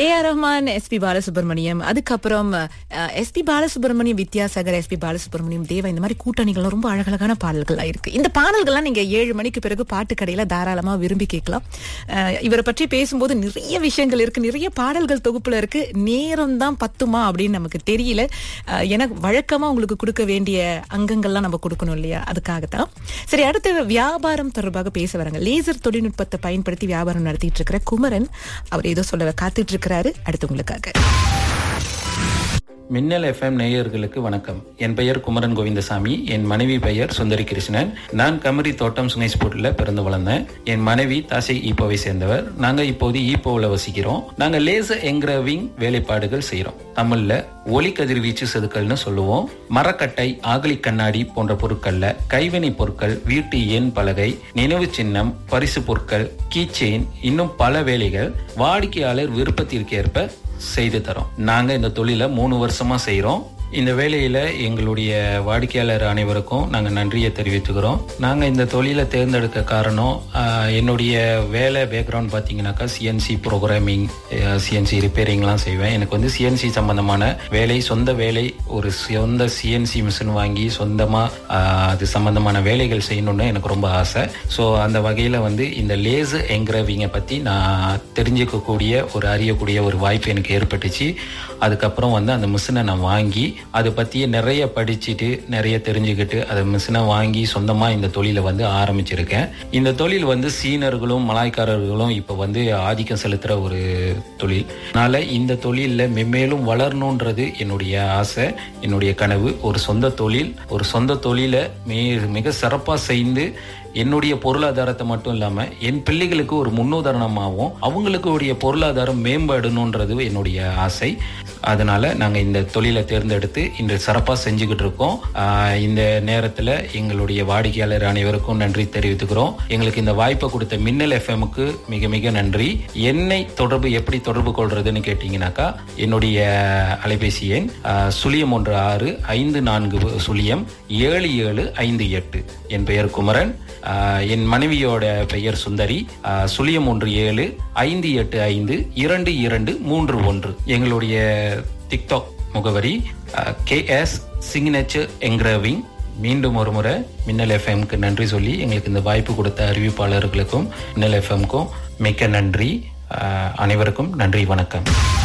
ஏ R Rahman SP Balasubrahmanyam அதுக்கப்புறம் SP Balasubrahmanyam Vidyasagar SP Balasubrahmanyam Deva இந்த மாதிரி கூட்டணிகள்லாம் ரொம்ப அழகழகான பாடல்களா இருக்கு இந்த பாடல்கள்லாம் நீங்க ஏழு மணிக்கு பிறகு பாட்டு கடையில தாராளமா விரும்பி கேட்கலாம் அஹ், இவரை பற்றி பேசும்போது நிறைய விஷயங்கள் இருக்கு நிறைய பாடல்கள் தொகுப்புல இருக்கு நேரம் தான் பத்துமா அப்படின்னு நமக்கு தெரியல அஹ், எனக்கு வழக்கமா உங்களுக்கு கொடுக்க வேண்டிய அங்கங்கள்லாம் நம்ம கொடுக்கணும் இல்லையா அதுக்காகத்தான் சரி அடுத்து வியாபாரம் தொடர்பாக பேச வராங்க லேசர் தொழில்நுட்பத்தை பயன்படுத்தி வியாபாரம் நடத்திட்டு இருக்கிற குமரன் அவர் ஏதோ சொல்ல காத்துட்டு இருக்கிறாரு அடுத்து உங்களுக்காக மின்னல் எஃப்எம் நேயர்களுக்கு வணக்கம் என் பெயர் குமரன் கோவிந்தசாமி என் மனைவி பெயர் சுந்தரி கிருஷ்ணன் நான் கமரி தோட்டம் சுனைஸ்பூர்ல பிறந்து வளர்ந்தேன் என் மனைவி தாசை ஈப்போவை சேர்ந்தவர் நாங்க இப்போது ஈப்போவில் வசிக்கிறோம் நாங்க லேசர் என்கிரவிங் வேலைப்பாடுகள் செய்றோம் தமிழ்ல ஒலி கதிர்வீச்சு செதுக்கல்னு சொல்லுவோம் மரக்கட்டை ஆகலி கண்ணாடி போன்ற பொருட்கள்ல கைவினை பொருட்கள் வீட்டு எண் பலகை நினைவு சின்னம் பரிசு பொருட்கள் கீச்செயின் இன்னும் பல வேலைகள் வாடிக்கையாளர் விருப்பத்திற்கேற்ப செய்து தரோம் நாங்க இந்த தொழிலை மூணு வருஷமா செய்றோம் இந்த வேலையில எங்களுடைய வாடிக்கையாளர் அனைவருக்கும் நாங்க நன்றியை தெரிவித்துக்கிறோம் நாங்க இந்த தொழிலை தேர்ந்தெடுக்க காரணம் ஆஹ், என்னுடைய வேலை பேக்ரவுண்ட் பாத்தீங்கன்னாக்கா சிஎன்சி ப்ரோக்ராமிங் சிஎன்சி ரிப்பேரிங்லாம் செய்வேன் எனக்கு வந்து சிஎன்சி சம்பந்தமான வேலை சொந்த வேலை ஒரு சொந்த சிஎன்சி மிஷின் வாங்கி சொந்தமா ஆஹ், அது சம்பந்தமான வேலைகள் செய்யணும்னு எனக்கு ரொம்ப ஆசை ஸோ அந்த வகையில வந்து இந்த லேசு என்கிரவிங்கை பத்தி நான் தெரிஞ்சுக்கக்கூடிய ஒரு அறியக்கூடிய ஒரு வாய்ப்பு எனக்கு ஏற்பட்டுச்சு அதுக்கப்புறம் வந்து அந்த மிஷினை நான் வாங்கி அதை பற்றிய நிறைய படிச்சுட்டு நிறைய தெரிஞ்சுக்கிட்டு அதை மிஷினை வாங்கி சொந்தமாக இந்த தொழிலை வந்து ஆரம்பிச்சிருக்கேன் இந்த தொழில் வந்து சீனர்களும் மலாய்க்காரர்களும் இப்போ வந்து ஆதிக்கம் செலுத்துகிற ஒரு தொழில் அதனால இந்த தொழிலில் மென்மேலும் வளரணுன்றது என்னுடைய ஆசை என்னுடைய கனவு ஒரு சொந்த தொழில் ஒரு சொந்த தொழிலை மே மிக சிறப்பாக செய்து என்னுடைய பொருளாதாரத்தை மட்டும் இல்லாம என் பிள்ளைகளுக்கு ஒரு முன்னுதாரணமாகவும் அவங்களுக்கு உடைய பொருளாதாரம் மேம்படணுன்றது என்னுடைய ஆசை அதனால நாங்க இந்த தொழிலை தேர்ந்தெடுத்து இன்று சிறப்பா செஞ்சுக்கிட்டு இருக்கோம் ஆஹ் இந்த நேரத்துல எங்களுடைய வாடிக்கையாளர் அனைவருக்கும் நன்றி தெரிவித்துக்கிறோம் எங்களுக்கு இந்த வாய்ப்பை கொடுத்த மின்னல் எஃப்எம்க்கு மிக மிக நன்றி என்னை தொடர்பு எப்படி தொடர்பு கொள்றதுன்னு கேட்டீங்கன்னாக்கா என்னுடைய அலைபேசி எண் ஆஹ் சுழியம் ஒன்று ஆறு ஐந்து நான்கு சுழியம் ஏழு ஏழு ஐந்து எட்டு என் பெயர் குமரன் ஆஹ் என் மனைவியோட பெயர் சுந்தரி ஆஹ் சுழியம் ஒன்று ஏழு ஐந்து எட்டு ஐந்து இரண்டு இரண்டு மூன்று ஒன்று எங்களுடைய டிக்டாக் முகவரி கே எஸ் சிக்னேச்சர் என்கிரவிங் மீண்டும் ஒரு முறை மின்னல் எஃப்எம்க்கு நன்றி சொல்லி எங்களுக்கு இந்த வாய்ப்பு கொடுத்த அறிவிப்பாளர்களுக்கும் மின்னல் எஃப்எம்க்கும் மிக்க நன்றி ஆஹ் அனைவருக்கும் நன்றி வணக்கம்